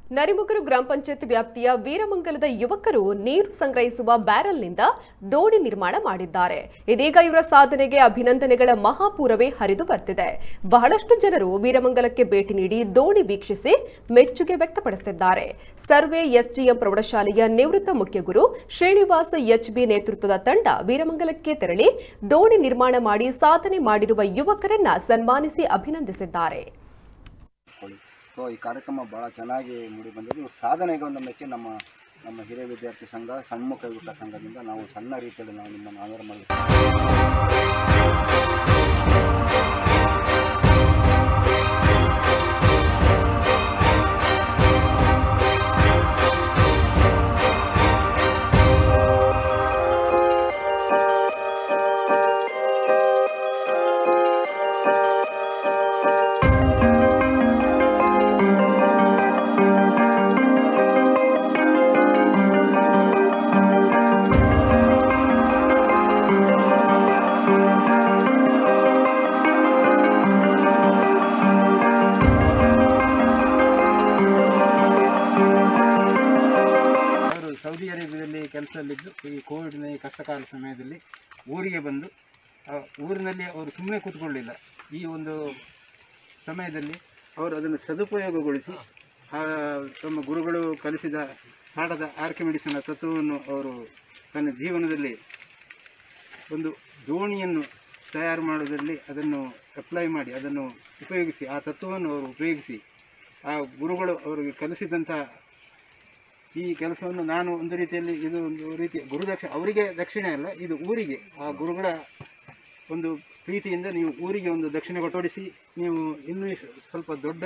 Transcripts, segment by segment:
ನರಿಮುಗರು ಗ್ರಾಮ ಪಂಚಾಯತ್ ವ್ಯಾಪ್ತಿಯ ವೀರಮಂಗಲದ ಯುವಕರು ನೀರು ಸಂಗ್ರಹಿಸುವ ಬ್ಯಾರಲ್ನಿಂದ ದೋಣಿ ನಿರ್ಮಾಣ ಮಾಡಿದ್ದಾರೆ ಇದೀಗ ಇವರ ಸಾಧನೆಗೆ ಅಭಿನಂದನೆಗಳ ಮಹಾಪೂರವೇ ಹರಿದು ಬರ್ತಿದೆ ಬಹಳಷ್ಟು ಜನರು ವೀರಮಂಗಲಕ್ಕೆ ಭೇಟಿ ನೀಡಿ ದೋಣಿ ವೀಕ್ಷಿಸಿ ಮೆಚ್ಚುಗೆ ವ್ಯಕ್ತಪಡಿಸಿದ್ದಾರೆ ಸರ್ವೆ ಎಸ್ಜಿಎಂ ಪ್ರೌಢಶಾಲೆಯ ನಿವೃತ್ತ ಮುಖ್ಯಗುರು ಶ್ರೀನಿವಾಸ ಎಚ್ಬಿ ನೇತೃತ್ವದ ತಂಡ ವೀರಮಂಗಲಕ್ಕೆ ತೆರಳಿ ದೋಣಿ ನಿರ್ಮಾಣ ಮಾಡಿ ಸಾಧನೆ ಮಾಡಿರುವ ಯುವಕರನ್ನ ಸನ್ಮಾನಿಸಿ ಅಭಿನಂದಿಸಿದ್ದಾರೆ ಕೊಡಿ ಸೊ ಈ ಕಾರ್ಯಕ್ರಮ ಭಾಳ ಚೆನ್ನಾಗಿ ಮೂಡಿ ಬಂದಿದೆ ಇವ್ರ ಸಾಧನೆಗೆ ಒಂದು ಮೆಚ್ಚಿ ನಮ್ಮ ನಮ್ಮ ಹಿರಿಯ ವಿದ್ಯಾರ್ಥಿ ಸಂಘ ಸಣ್ಮುಖ ಯುವಕ ಸಂಘದಿಂದ ನಾವು ಸಣ್ಣ ರೀತಿಯಲ್ಲಿ ನಾವು ನಿಮ್ಮನ್ನು ಆಧಾರ ಮಾಡಬೇಕು ಅವರು ಸೌದಿ ಅರೇಬಿಯಾದಲ್ಲಿ ಕೆಲಸದಲ್ಲಿದ್ದು ಈ ಕೋವಿಡ್ನ ಈ ಕಷ್ಟಕಾಲ ಸಮಯದಲ್ಲಿ ಊರಿಗೆ ಬಂದು ಆ ಊರಿನಲ್ಲಿ ಅವರು ಸುಮ್ಮನೆ ಕೂತ್ಕೊಳ್ಳಿಲ್ಲ ಈ ಒಂದು ಸಮಯದಲ್ಲಿ ಅವರು ಅದನ್ನು ಸದುಪಯೋಗಗೊಳಿಸಿ ಆ ತಮ್ಮ ಗುರುಗಳು ಕಲಿಸಿದ ಪಾಠದ ಆರ್ಕಿಮೆಡಿಸಿನ ತತ್ವವನ್ನು ಅವರು ತನ್ನ ಜೀವನದಲ್ಲಿ ಒಂದು ದೋಣಿಯನ್ನು ತಯಾರು ಮಾಡುವುದರಲ್ಲಿ ಅದನ್ನು ಅಪ್ಲೈ ಮಾಡಿ ಅದನ್ನು ಉಪಯೋಗಿಸಿ ಆ ತತ್ವವನ್ನು ಅವರು ಉಪಯೋಗಿಸಿ ಆ ಗುರುಗಳು ಅವರಿಗೆ ಕಲಿಸಿದಂಥ ಈ ಕೆಲಸವನ್ನು ನಾನು ಒಂದು ರೀತಿಯಲ್ಲಿ ಇದು ಒಂದು ರೀತಿ ಗುರುದಕ್ಷ ಅವರಿಗೆ ದಕ್ಷಿಣೆ ಅಲ್ಲ ಇದು ಊರಿಗೆ ಆ ಗುರುಗಳ ಒಂದು ಪ್ರೀತಿಯಿಂದ ನೀವು ಊರಿಗೆ ಒಂದು ದಕ್ಷಿಣೆ ಕೊಟ್ಟೊಡಿಸಿ ನೀವು ಇನ್ನೂ ಇಶ್- ಸ್ವಲ್ಪ ದೊಡ್ಡ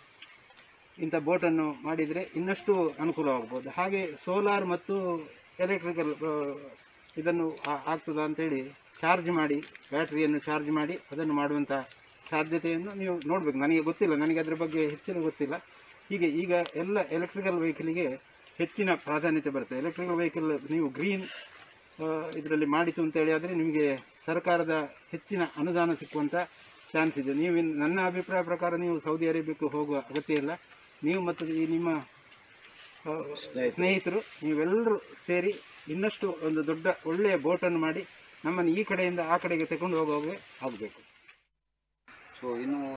ಇಂಥ ಬೋಟನ್ನು ಮಾಡಿದರೆ ಇನ್ನಷ್ಟು ಅನುಕೂಲವಾಗ್ಬೋದು ಹಾಗೆ ಸೋಲಾರ್ ಮತ್ತು ಎಲೆಕ್ಟ್ರಿಕಲ್ ಇದನ್ನು ಆ- ಆಗ್ತದ ಅಂತೇಳಿ ಚಾರ್ಜ್ ಮಾಡಿ ಬ್ಯಾಟ್ರಿಯನ್ನು ಚಾರ್ಜ್ ಮಾಡಿ ಅದನ್ನು ಮಾಡುವಂಥ ಸಾಧ್ಯತೆಯನ್ನು ನೀವು ನೋಡಬೇಕು ನನಗೆ ಗೊತ್ತಿಲ್ಲ ನನಗೆ ಅದರ ಬಗ್ಗೆ ಹೆಚ್ಚಿನ ಗೊತ್ತಿಲ್ಲ ಹೀಗೆ ಈಗ ಎಲ್ಲ ಎಲೆಕ್ಟ್ರಿಕಲ್ ವೆಹಿಕಲಿಗೆ ಹೆಚ್ಚಿನ ಪ್ರಾಧಾನ್ಯತೆ ಬರುತ್ತೆ ಎಲೆಕ್ಟ್ರಿಕಲ್ ವೆಹಿಕಲ್ ನೀವು ಗ್ರೀನ್ ಇದರಲ್ಲಿ ಮಾಡಿತು ಅಂತೇಳಿ ಆದರೆ ನಿಮಗೆ ಸರ್ಕಾರದ ಹೆಚ್ಚಿನ ಅನುದಾನ ಸಿಕ್ಕುವಂಥ ಚಾನ್ಸ್ ಇದೆ ನೀವು ಇನ್- ನನ್ನ ಅಭಿಪ್ರಾಯ ಪ್ರಕಾರ ನೀವು ಸೌದಿ ಅರೇಬಿಯಾಕ್ಕೆ ಹೋಗುವ ಅಗತ್ಯ ಇಲ್ಲ ನೀವು ಮತ್ತು ಈ ನಿಮ್ಮ ಆ, ಸ್ನೇಹಿತರು ನೀವೆಲ್ಲರೂ ಸೇರಿ ಇನ್ನಷ್ಟು ಒಂದು ದೊಡ್ಡ ಒಳ್ಳೆಯ ಬೋಟನ್ನು ಮಾಡಿ ನಮ್ಮನ್ನು ಈ ಕಡೆಯಿಂದ ಆ ಕಡೆಗೆ ತಗೊಂಡು ಹೋಗುವಾಗೆ ಆಗಬೇಕು ಸೊ ಇನ್ನು